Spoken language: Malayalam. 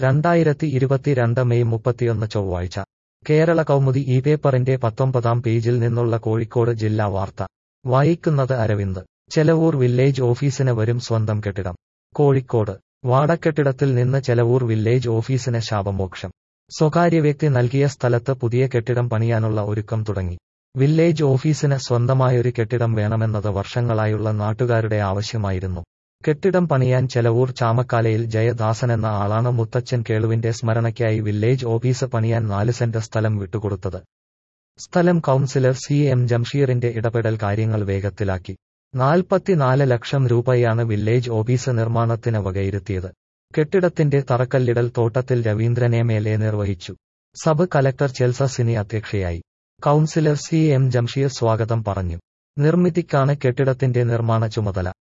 രണ്ടായിരത്തി ഇരുപത്തിരണ്ട് മെയ് മുപ്പത്തിയൊന്ന് ചൊവ്വാഴ്ച കേരള കൗമുദി ഈ പേപ്പറിന്റെ പത്തൊമ്പതാം പേജിൽ നിന്നുള്ള കോഴിക്കോട് ജില്ലാ വാർത്ത വായിക്കുന്നത് അരവിന്ദ് ചെലവൂർ വില്ലേജ് ഓഫീസിന് വരും സ്വന്തം കെട്ടിടം കോഴിക്കോട് വാടക്കെട്ടിടത്തിൽ നിന്ന് ചെലവൂർ വില്ലേജ് ഓഫീസിന് ശാപമോക്ഷം സ്വകാര്യ വ്യക്തി നൽകിയ സ്ഥലത്ത് പുതിയ കെട്ടിടം പണിയാനുള്ള ഒരുക്കം തുടങ്ങി വില്ലേജ് ഓഫീസിന് സ്വന്തമായൊരു കെട്ടിടം വേണമെന്നത് വർഷങ്ങളായുള്ള നാട്ടുകാരുടെ ആവശ്യമായിരുന്നു കെട്ടിടം പണിയാൻ ചെലവൂർ ചാമക്കാലയിൽ ജയദാസൻ എന്ന ആളാണ് മുത്തച്ഛൻ കേളുവിന്റെ സ്മരണയ്ക്കായി വില്ലേജ് ഓഫീസ് പണിയാൻ നാല് സെന്റ് സ്ഥലം വിട്ടുകൊടുത്തത് സ്ഥലം കൗൺസിലർ സി എം ജംഷീറിന്റെ ഇടപെടൽ കാര്യങ്ങൾ വേഗത്തിലാക്കി നാൽപ്പത്തിനാല് ലക്ഷം രൂപയാണ് വില്ലേജ് ഓഫീസ് നിർമ്മാണത്തിന് വകയിരുത്തിയത് കെട്ടിടത്തിന്റെ തറക്കല്ലിടൽ തോട്ടത്തിൽ രവീന്ദ്രനെ മേലെ നിർവഹിച്ചു സബ് കലക്ടർ ചെൽസ സിനി അധ്യക്ഷയായി കൗൺസിലർ സി എം ജംഷീർ സ്വാഗതം പറഞ്ഞു നിർമ്മിതിക്കാണ് കെട്ടിടത്തിന്റെ നിർമ്മാണ ചുമതല